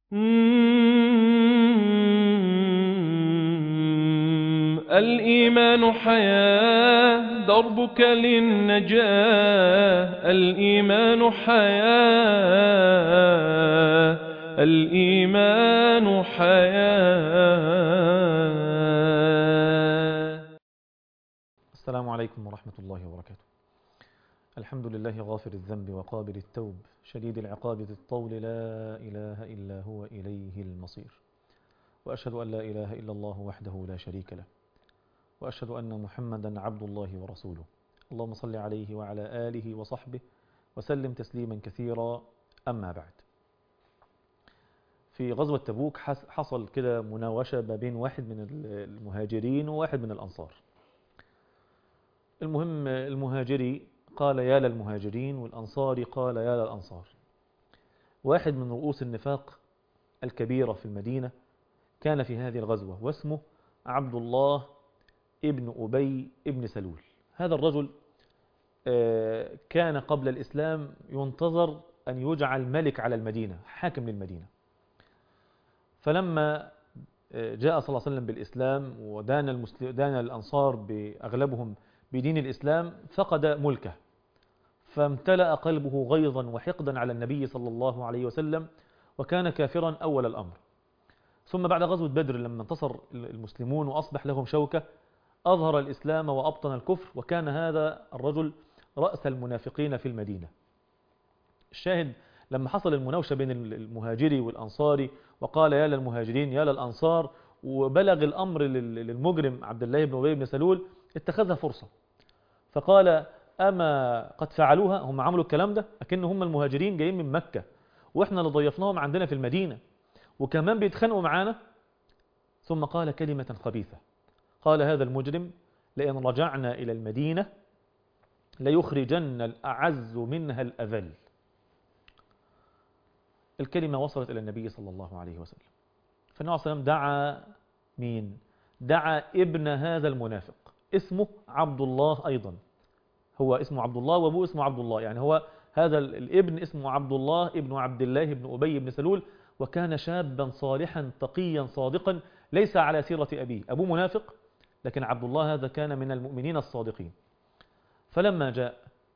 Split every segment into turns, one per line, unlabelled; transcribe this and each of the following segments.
الإيمان حياة دربك للنجاة الإيمان حياة الإيمان حياة
السلام عليكم ورحمة الله وبركاته الحمد لله غافر الذنب وقابل التوب شديد العقاب ذي الطول لا إله إلا هو إليه المصير وأشهد أن لا إله إلا الله وحده لا شريك له وأشهد أن محمدا عبد الله ورسوله اللهم صل عليه وعلى آله وصحبه وسلم تسليما كثيرا أما بعد في غزوة تبوك حصل كده مناوشة ما بين واحد من المهاجرين وواحد من الأنصار المهم المهاجري قال يا للمهاجرين والأنصاري قال يا للأنصار واحد من رؤوس النفاق الكبيرة في المدينة كان في هذه الغزوة واسمه عبد الله ابن أبي ابن سلول هذا الرجل كان قبل الإسلام ينتظر أن يجعل ملك على المدينة حاكم للمدينة فلما جاء صلى الله عليه وسلم بالإسلام ودان, المسلم دان الأنصار بأغلبهم بدين الإسلام فقد ملكه فامتلأ قلبه غيظا وحقدا على النبي صلى الله عليه وسلم وكان كافرا أول الأمر ثم بعد غزوة بدر لما انتصر المسلمون وأصبح لهم شوكة أظهر الإسلام وأبطن الكفر وكان هذا الرجل رأس المنافقين في المدينة الشاهد لما حصل المناوشة بين المهاجري والأنصاري وقال يا للمهاجرين يا للأنصار وبلغ الأمر للمجرم عبد الله بن أبي بن سلول اتخذها فرصة فقال أما قد فعلوها هم عملوا الكلام ده أكن هم المهاجرين جايين من مكة وإحنا اللي ضيفناهم عندنا في المدينة وكمان بيتخانقوا معانا ثم قال كلمة خبيثة قال هذا المجرم لئن رجعنا إلى المدينة ليخرجن الأعز منها الأذل الكلمة وصلت إلى النبي صلى الله عليه وسلم فالنبي صلى الله عليه وسلم دعا مين دعا ابن هذا المنافق اسمه عبد الله أيضا هو اسمه عبد الله وابوه اسمه عبد الله يعني هو هذا الابن اسمه عبد الله ابن عبد الله ابن أبي بن سلول وكان شابا صالحا تقيا صادقا ليس على سيرة أبيه أبوه منافق لكن عبد الله هذا كان من المؤمنين الصادقين فلما جاء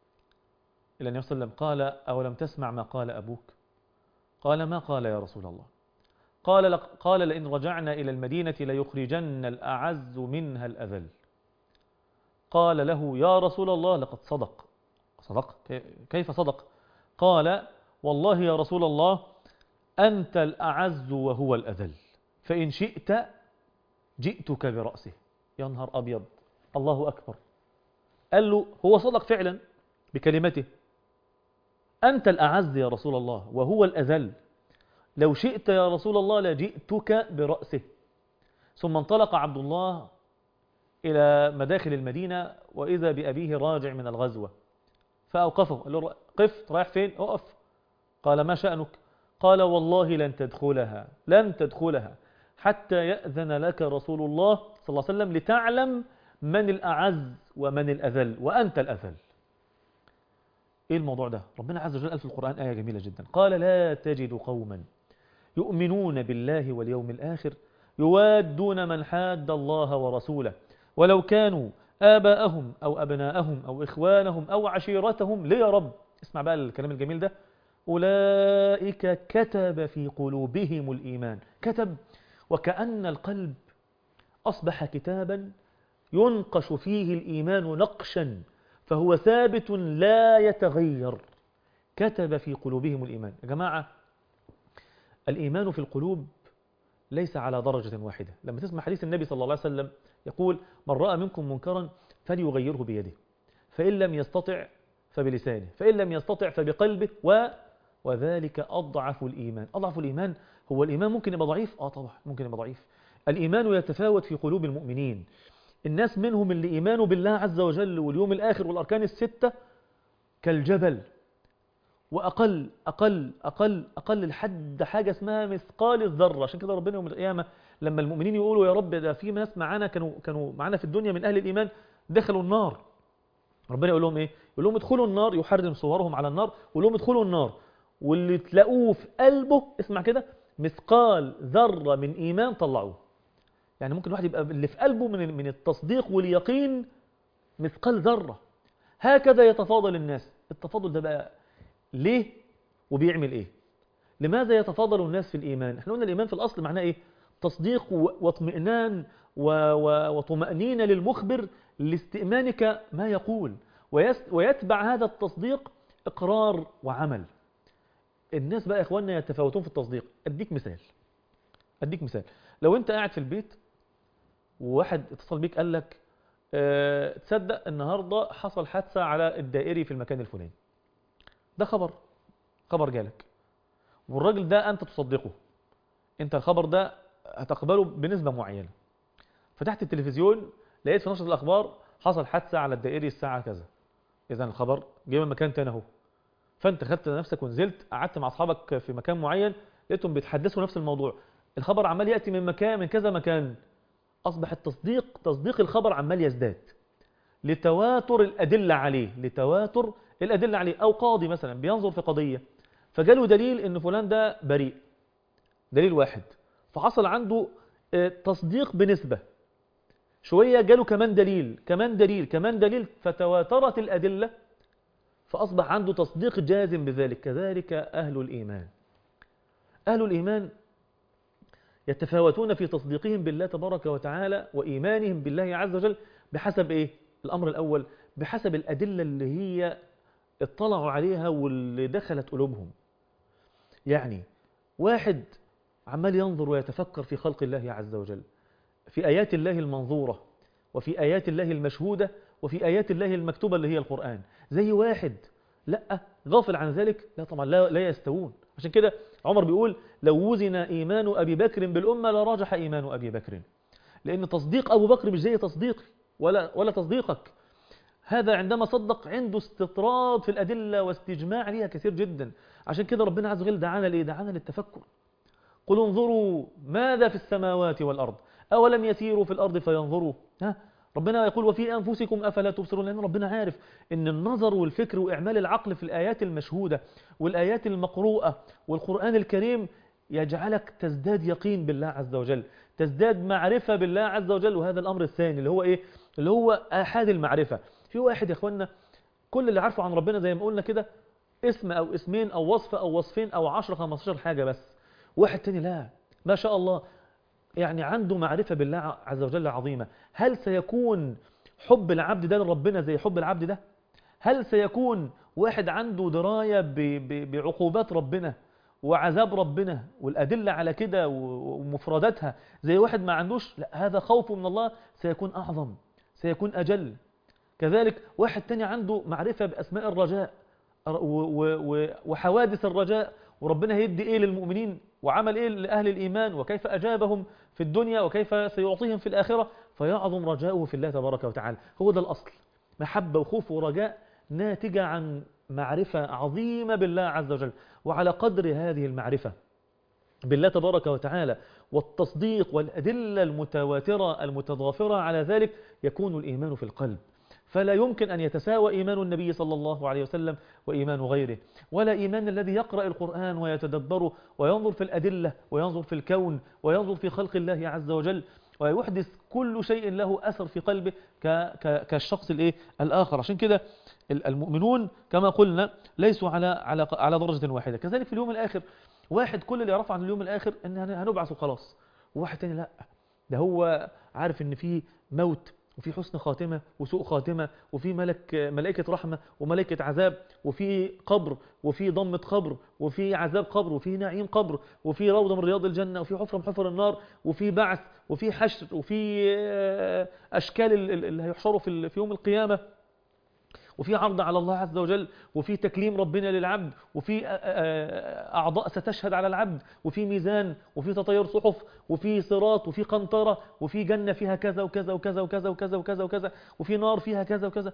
إلى النبي صلى الله عليه وسلم قال أولم تسمع ما قال أبوك قال ما قال يا رسول الله قال, قال لئن رجعنا إلى المدينة ليخرجن الأعز منها الأذل قال له يا رسول الله لقد صدق صدق كيف صدق قال والله يا رسول الله أنت الأعز وهو الأذل فإن شئت جئتك برأسه يا نهار أبيض الله أكبر قال له هو صدق فعلا بكلمته أنت الأعز يا رسول الله وهو الأذل لو شئت يا رسول الله لجئتك برأسه ثم انطلق عبد الله إلى مداخل المدينة وإذا بأبيه راجع من الغزوة فأوقفه قال له قف رايح فين أقف قال ما شأنك قال والله لن تدخلها لن تدخلها حتى يأذن لك رسول الله صلى الله عليه وسلم لتعلم من الأعز ومن الأذل وأنت الأذل إيه الموضوع ده ربنا عز وجل قال في القرآن آية جميلة جدا قال لا تجد قوما يؤمنون بالله واليوم الآخر يوادون من حاد الله ورسوله ولو كانوا آباءهم أو أبناءهم أو إخوانهم أو عشيرتهم ليه يا رب اسمع بقى الكلام الجميل ده أولئك كتب في قلوبهم الإيمان كتب وكأن القلب أصبح كتابا ينقش فيه الإيمان نقشا فهو ثابت لا يتغير كتب في قلوبهم الإيمان يا جماعة الإيمان في القلوب ليس على درجة واحدة لما تسمع حديث النبي صلى الله عليه وسلم يقول من رأى منكم منكرا فليغيره بيده فإن لم يستطع فبلسانه فإن لم يستطع فبقلبه و وذلك أضعف الإيمان أضعف الإيمان هو الإيمان ممكن يبقى ضعيف آه طبعا ممكن يبقى ضعيف الإيمان يتفاوت في قلوب المؤمنين الناس منهم اللي إيمانه بالله عز وجل واليوم الآخر والأركان الستة كالجبل وأقل أقل أقل أقل لحد حاجة اسمها مثقال الذرة عشان كده ربنا يوم القيامة لما المؤمنين يقولوا يا رب ده في ناس معانا كانوا كانوا معانا في الدنيا من أهل الإيمان دخلوا النار ربنا يقول لهم إيه؟ يقول لهم ادخلوا النار يحرم صورهم على النار ويقول لهم ادخلوا النار واللي تلاقوه في قلبه اسمع كده مثقال ذرة من إيمان طلعوه يعني ممكن واحد يبقى اللي في قلبه من من التصديق واليقين مثقال ذرة هكذا يتفاضل الناس التفاضل ده بقى ليه وبيعمل ايه لماذا يتفاضل الناس في الإيمان احنا قلنا الإيمان في الأصل معناه ايه تصديق و- واطمئنان و- و- وطمأنينة للمخبر لاستئمانك ما يقول ويس- ويتبع هذا التصديق إقرار وعمل الناس بقى يا إخواننا يتفاوتون في التصديق أديك مثال أديك مثال لو أنت قاعد في البيت وواحد اتصل بيك قال لك أه تصدق النهاردة حصل حادثة على الدائري في المكان الفلاني ده خبر خبر جالك والراجل ده أنت تصدقه أنت الخبر ده هتقبله بنسبة معينة فتحت التلفزيون لقيت في نشرة الأخبار حصل حادثة على الدائري الساعة كذا إذا الخبر جه من مكان تاني أهو فأنت خدت نفسك ونزلت قعدت مع أصحابك في مكان معين لقيتهم بيتحدثوا نفس الموضوع الخبر عمال يأتي من مكان من كذا مكان أصبح التصديق تصديق الخبر عمال يزداد لتواتر الأدلة عليه لتواتر الأدلة عليه أو قاضي مثلا بينظر في قضية فجاله دليل إن فلان ده بريء دليل واحد فحصل عنده آه، تصديق بنسبة شوية جاله كمان دليل كمان دليل كمان دليل فتواترت الأدلة فأصبح عنده تصديق جازم بذلك كذلك أهل الإيمان أهل الإيمان يتفاوتون في تصديقهم بالله تبارك وتعالى وإيمانهم بالله عز وجل بحسب إيه؟ الأمر الأول بحسب الأدلة اللي هي اطلعوا عليها واللي دخلت قلوبهم يعني واحد عمال ينظر ويتفكر في خلق الله عز وجل في آيات الله المنظورة وفي آيات الله المشهودة وفي آيات الله المكتوبة اللي هي القرآن زي واحد لا غافل عن ذلك لا طبعا لا, لا يستوون عشان كده عمر بيقول لو وزن إيمان أبي بكر بالأمة لراجح إيمان أبي بكر لأن تصديق أبو بكر مش زي تصديقي ولا, ولا تصديقك هذا عندما صدق عنده استطراد في الأدلة واستجماع ليها كثير جدا عشان كده ربنا عز وجل دعانا ليه دعانا للتفكر قل انظروا ماذا في السماوات والأرض أولم يسيروا في الأرض فينظروا ها ربنا يقول وفي أنفسكم أفلا تبصرون لأن ربنا عارف أن النظر والفكر وإعمال العقل في الآيات المشهودة والآيات المقروءة والقرآن الكريم يجعلك تزداد يقين بالله عز وجل تزداد معرفة بالله عز وجل وهذا الأمر الثاني اللي هو إيه اللي هو آحاد المعرفة في واحد يا أخوانا كل اللي عارفه عن ربنا زي ما قلنا كده اسم أو اسمين أو وصف أو وصفين أو 10 15 حاجة بس واحد تاني لا ما شاء الله يعني عنده معرفة بالله عز وجل عظيمة هل سيكون حب العبد ده لربنا زي حب العبد ده هل سيكون واحد عنده دراية ب- ب- بعقوبات ربنا وعذاب ربنا والأدلة على كده و- ومفرداتها زي واحد ما عندوش لا هذا خوفه من الله سيكون أعظم سيكون أجل كذلك واحد تاني عنده معرفة بأسماء الرجاء و- و- و- وحوادث الرجاء وربنا هيدي ايه للمؤمنين وعمل ايه لأهل الإيمان وكيف أجابهم في الدنيا وكيف سيعطيهم في الآخرة فيعظم رجاؤه في الله تبارك وتعالى هو ده الأصل محبة وخوف ورجاء ناتجة عن معرفة عظيمة بالله عز وجل وعلى قدر هذه المعرفة بالله تبارك وتعالى والتصديق والأدلة المتواترة المتضافرة على ذلك يكون الإيمان في القلب فلا يمكن أن يتساوى إيمان النبي صلى الله عليه وسلم وإيمان غيره ولا إيمان الذي يقرأ القرآن ويتدبره وينظر في الأدلة وينظر في الكون وينظر في خلق الله عز وجل ويحدث كل شيء له أثر في قلبه ك- ك- كالشخص الإيه الآخر عشان كده ال- المؤمنون كما قلنا ليسوا على على على درجة واحدة كذلك في اليوم الآخر واحد كل اللي يعرفه عن اليوم الآخر إن هن- هنبعث وخلاص وواحد تاني لا ده هو عارف إن في موت وفي حسن خاتمة وسوء خاتمة وفي ملك ملائكة رحمة وملائكة عذاب وفي قبر وفي ضمة قبر وفي عذاب قبر وفي نعيم قبر وفي روضة من رياض الجنة وفي حفرة من حفر النار وفي بعث وفي حشر وفي آه، أشكال ال- ال- اللي هيحشروا في ال- في يوم القيامة وفي عرض على الله عز وجل وفي تكليم ربنا للعبد وفي آه، آه، أعضاء ستشهد على العبد وفي ميزان وفي تطير صحف وفي صراط وفي قنطرة وفي جنة فيها كذا وكذا وكذا وكذا وكذا وكذا وكذا وفي نار فيها كذا وكذا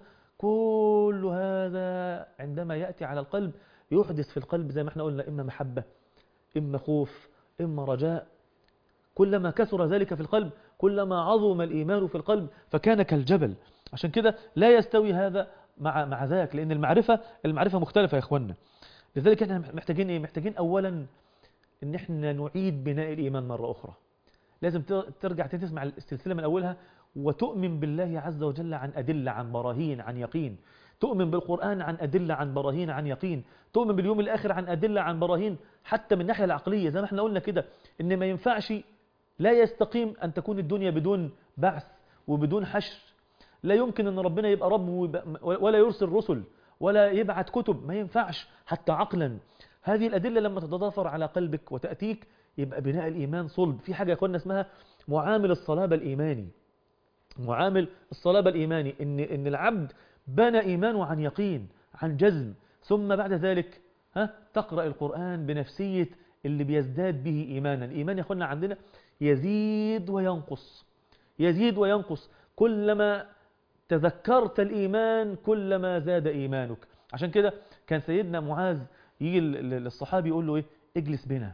كل هذا عندما يأتي على القلب يحدث في القلب زي ما احنا قلنا إما محبة إما خوف إما رجاء كلما كثر ذلك في القلب كلما عظم الإيمان في القلب فكان كالجبل عشان كده لا يستوي هذا مع مع ذاك لأن المعرفة المعرفة مختلفة يا إخوانا لذلك احنا محتاجين إيه؟ محتاجين أولا ان احنا نعيد بناء الايمان مرة اخرى لازم ت- ترجع تسمع السلسلة من اولها وتؤمن بالله عز وجل عن ادلة عن براهين عن يقين تؤمن بالقرآن عن أدلة عن براهين عن يقين تؤمن باليوم الآخر عن أدلة عن براهين حتى من الناحية العقلية زي ما احنا قلنا كده إن ما ينفعش لا يستقيم أن تكون الدنيا بدون بعث وبدون حشر لا يمكن أن ربنا يبقى رب ويبقى- ولا يرسل رسل ولا يبعت كتب ما ينفعش حتى عقلا هذه الأدلة لما تتضافر على قلبك وتأتيك يبقى بناء الإيمان صلب في حاجة يقولنا اسمها معامل الصلابة الإيماني معامل الصلابة الإيماني إن, إن العبد بنى إيمانه عن يقين عن جزم ثم بعد ذلك ها تقرأ القرآن بنفسية اللي بيزداد به إيمانا الإيمان يا أخوانا عندنا يزيد وينقص يزيد وينقص كلما تذكرت الإيمان كلما زاد إيمانك عشان كده كان سيدنا معاذ يجي ل- ل- للصحابي يقول له إيه اجلس بنا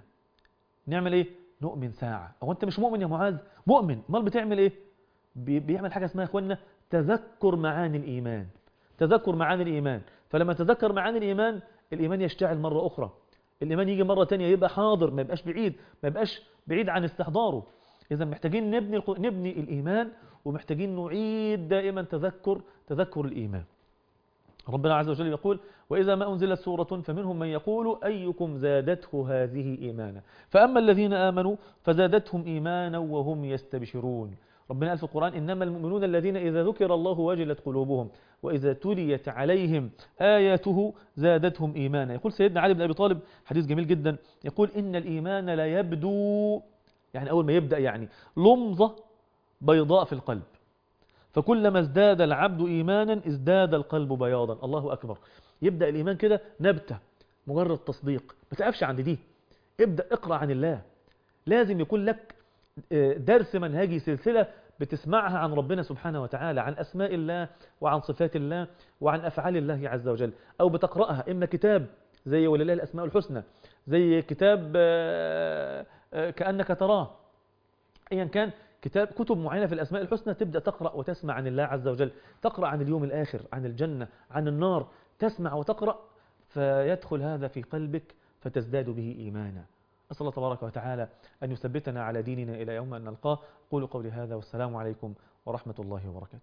نعمل إيه نؤمن ساعة هو أنت مش مؤمن يا معاذ مؤمن امال بتعمل إيه بي- بيعمل حاجة اسمها يا اخوانا تذكر معاني الإيمان تذكر معاني الإيمان فلما تذكر معاني الإيمان الإيمان يشتعل مرة أخرى الإيمان يجي مرة تانية يبقى حاضر ما يبقاش بعيد ما يبقاش بعيد عن استحضاره إذا محتاجين نبني الق- نبني الإيمان ومحتاجين نعيد دائما تذكر تذكر الإيمان ربنا عز وجل يقول وإذا ما أنزلت سورة فمنهم من يقول أيكم زادته هذه إيمانا فأما الذين آمنوا فزادتهم إيمانا وهم يستبشرون ربنا قال في القرآن إنما المؤمنون الذين إذا ذكر الله وجلت قلوبهم وإذا تليت عليهم آياته زادتهم إيمانا يقول سيدنا علي بن أبي طالب حديث جميل جدا يقول إن الإيمان لا يبدو يعني أول ما يبدأ يعني لمضة بيضاء في القلب فكلما ازداد العبد إيمانا ازداد القلب بياضا الله أكبر يبدأ الإيمان كده نبتة مجرد تصديق ما تقفش عند دي ابدأ اقرأ عن الله لازم يكون لك آه، درس منهجي سلسلة بتسمعها عن ربنا سبحانه وتعالى عن أسماء الله وعن صفات الله وعن أفعال الله عز وجل أو بتقرأها إما كتاب زي ولله الأسماء الحسنى زي كتاب آه، آه، كأنك تراه ايا كان كتاب كتب معينه في الاسماء الحسنى تبدا تقرا وتسمع عن الله عز وجل تقرا عن اليوم الاخر عن الجنه عن النار تسمع وتقرا فيدخل هذا في قلبك فتزداد به ايمانا اسال الله تبارك وتعالى ان يثبتنا على ديننا الى يوم ان نلقاه قولوا قولي هذا والسلام عليكم ورحمه الله وبركاته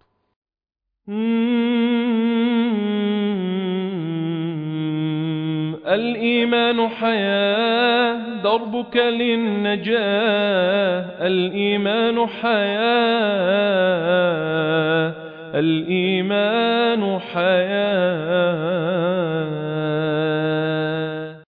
مم. الإيمان حياة دربك للنجاة الإيمان حياة الإيمان حياة